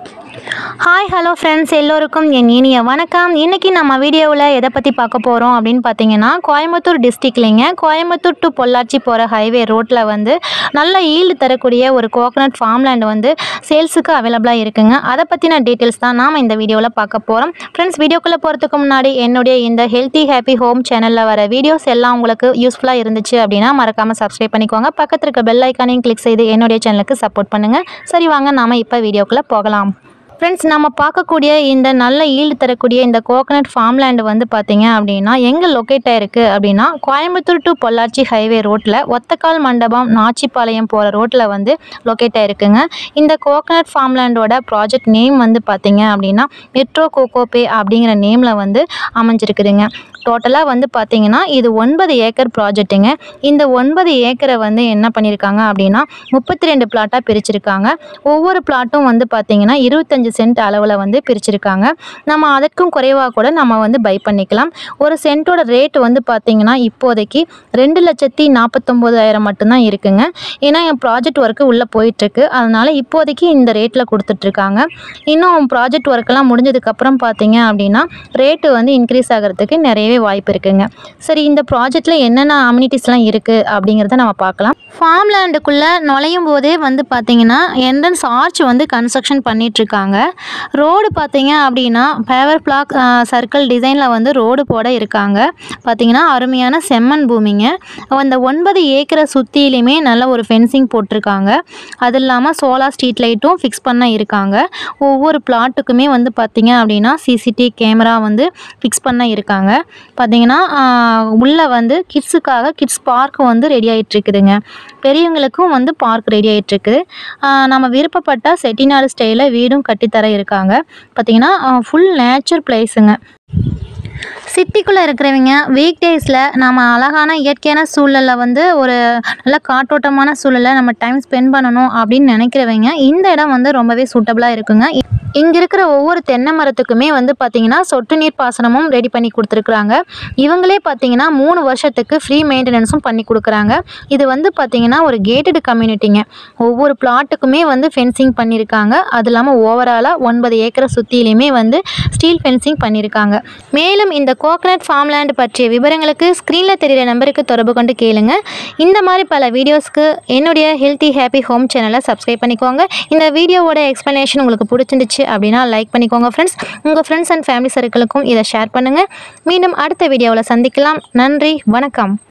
hi hello friends எல்லோருக்கும் என் இனிய வணக்கம் இன்றைக்கி நம்ம வீடியோவில் எதை பற்றி பார்க்க போகிறோம் அப்படின்னு பார்த்தீங்கன்னா கோயம்புத்தூர் டிஸ்ட்ரிக்ட்லிங்க கோயம்புத்தூர் டு பொள்ளாச்சி போகிற ஹைவே ரோட்டில் வந்து நல்ல ஈல்டு தரக்கூடிய ஒரு கோகனட் ஃபார்ம்லேண்ட் வந்து சேல்ஸுக்கு அவைலபிளாக இருக்குங்க அதை பற்றின டீட்டெயில்ஸ் தான் நாம் இந்த வீடியோவில் பார்க்க போகிறோம் ஃப்ரெண்ட்ஸ் வீடியோக்குள்ளே போகிறதுக்கு முன்னாடி என்னுடைய இந்த ஹெல்த்தி ஹாப்பி ஹோம் சேனலில் வர வீடியோஸ் எல்லாம் உங்களுக்கு யூஸ்ஃபுல்லாக இருந்துச்சு அப்படின்னா மறக்காமல் சப்ஸ்கிரைப் பண்ணிக்கோங்க பக்கத்தில் இருக்க பெல் ஐக்கானையும் கிளிக் செய்து என்னுடைய சேனலுக்கு சப்போர்ட் பண்ணுங்கள் சரி வாங்க நாம் இப்போ வீடியோக்குள்ளே போகலாம் ஃப்ரெண்ட்ஸ் நம்ம பார்க்கக்கூடிய இந்த நல்ல ஈல்டு தரக்கூடிய இந்த கோகனட் ஃபார்ம்லேண்ட் வந்து பார்த்தீங்க அப்படின்னா எங்கே லொக்கேட் ஆயிருக்கு அப்படின்னா கோயம்புத்தூர் டு பொள்ளாச்சி ஹைவே ரோட்டில் ஒத்தக்கால் மண்டபம் நாச்சிப்பாளையம் போகிற ரோட்டில் வந்து லொக்கேட் ஆயிருக்குங்க இந்த கோகனட் ஃபார்ம்லேண்டோட ப்ராஜெக்ட் நேம் வந்து பார்த்தீங்க அப்படின்னா மெட்ரோ கோகோபே அப்படிங்கிற நேமில் வந்து அமைஞ்சிருக்குதுங்க டோட்டலாக வந்து பார்த்தீங்கன்னா இது ஒன்பது ஏக்கர் ப்ராஜெக்ட்டுங்க இந்த ஒன்பது ஏக்கரை வந்து என்ன பண்ணியிருக்காங்க அப்படின்னா முப்பத்தி ரெண்டு பிளாட்டாக பிரிச்சிருக்காங்க ஒவ்வொரு பிளாட்டும் வந்து பார்த்தீங்கன்னா இருபத்தஞ்சு சென்ட் அளவில் வந்து பிரிச்சிருக்காங்க நம்ம அதற்கும் குறைவாக கூட நம்ம வந்து பை பண்ணிக்கலாம் ஒரு சென்ட்டோட ரேட் வந்து பார்த்தீங்கன்னா இப்போதைக்கு ரெண்டு லட்சத்தி நாற்பத்தொம்போதாயிரம் மட்டும்தான் இருக்குங்க ஏன்னா என் ப்ராஜெக்ட் ஒர்க்கு உள்ளே போயிட்டுருக்கு அதனால் இப்போதைக்கு இந்த ரேட்டில் கொடுத்துட்ருக்காங்க இன்னும் ப்ராஜெக்ட் ஒர்க்கெல்லாம் முடிஞ்சதுக்கப்புறம் பார்த்தீங்க அப்படின்னா ரேட்டு வந்து இன்க்ரீஸ் ஆகிறதுக்கு நிறையவே வாய்ப்பு இருக்குங்க சரி இந்த ப்ராஜெக்டில் என்னென்ன அம்யூனிட்டிஸ்லாம் இருக்குது அப்படிங்கிறத நம்ம பார்க்கலாம் ஃபார்ம் லேண்டுக்குள்ளே நுழையும் போதே வந்து பார்த்தீங்கன்னா என்ட்ரன்ஸ் ஆர்ச் வந்து கன்ஸ்ட்ரக்ஷன் பண்ணிகிட்ருக்காங்க ரோடு பார்த்தீங்க அப்படின்னா பேவர் பிளாக் சர்க்கிள் டிசைனில் வந்து ரோடு போட இருக்காங்க பார்த்தீங்கன்னா அருமையான செம்மண் பூமிங்க அந்த ஒன்பது ஏக்கரை சுற்றிலையுமே நல்ல ஒரு ஃபென்சிங் போட்டிருக்காங்க அது இல்லாமல் சோலார் ஸ்ட்ரீட் லைட்டும் ஃபிக்ஸ் பண்ண இருக்காங்க ஒவ்வொரு பிளாட்டுக்குமே வந்து பார்த்தீங்க அப்படின்னா சிசிடிவி கேமரா வந்து ஃபிக்ஸ் பண்ண இருக்காங்க பார்த்தீங்கன்னா உள்ளே வந்து கிட்ஸுக்காக கிட்ஸ் பார்க் வந்து ரெடி ஆகிட்டுருக்குதுங்க பெரியவங்களுக்கும் வந்து பார்க் ரெடி ஆகிட்டுருக்குது நம்ம விருப்பப்பட்ட செட்டிநாடு ஸ்டைலில் வீடும் கட்டித்தர இருக்காங்க பார்த்தீங்கன்னா ஃபுல் நேச்சர் பிளேஸுங்க சிட்டிக்குள்ளே இருக்கிறவங்க வீக் டேஸில் நம்ம அழகான இயற்கையான சூழலில் வந்து ஒரு நல்ல காற்றோட்டமான சூழலில் நம்ம டைம் ஸ்பெண்ட் பண்ணணும் அப்படின்னு நினைக்கிறவங்க இந்த இடம் வந்து ரொம்பவே சூட்டபுளாக இருக்குங்க இங்கே இருக்கிற ஒவ்வொரு தென்னை மரத்துக்குமே வந்து பார்த்திங்கன்னா சொட்டு நீர் பாசனமும் ரெடி பண்ணி கொடுத்துருக்குறாங்க இவங்களே பார்த்தீங்கன்னா மூணு வருஷத்துக்கு ஃப்ரீ மெயின்டெனன்ஸும் பண்ணி கொடுக்குறாங்க இது வந்து பார்த்திங்கன்னா ஒரு கேட்டடு கம்யூனிட்டிங்க ஒவ்வொரு பிளாட்டுக்குமே வந்து ஃபென்சிங் பண்ணியிருக்காங்க அது இல்லாமல் ஓவராலாக ஒன்பது ஏக்கரை சுற்றிலையுமே வந்து ஸ்டீல் ஃபென்சிங் பண்ணியிருக்காங்க மேலும் இந்த கோகனட் ஃபார்ம்லேண்ட் பற்றிய விவரங்களுக்கு ஸ்க்ரீனில் தெரிகிற நம்பருக்கு தொடர்பு கொண்டு கேளுங்க இந்த மாதிரி பல வீடியோஸ்க்கு என்னுடைய ஹெல்த்தி ஹாப்பி ஹோம் சேனலை சப்ஸ்கிரைப் பண்ணிக்கோங்க இந்த வீடியோவோட எக்ஸ்ப்ளனேஷன் உங்களுக்கு பிடிச்சிருந்துச்சு அப்படின்னா லைக் பண்ணிக்கோங்க ஃப்ரெண்ட்ஸ் உங்கள் ஃப்ரெண்ட்ஸ் அண்ட் ஃபேமிலி சர்க்கிளுக்கும் இதை ஷேர் பண்ணுங்கள் மீண்டும் அடுத்த வீடியோவில் சந்திக்கலாம் நன்றி வணக்கம்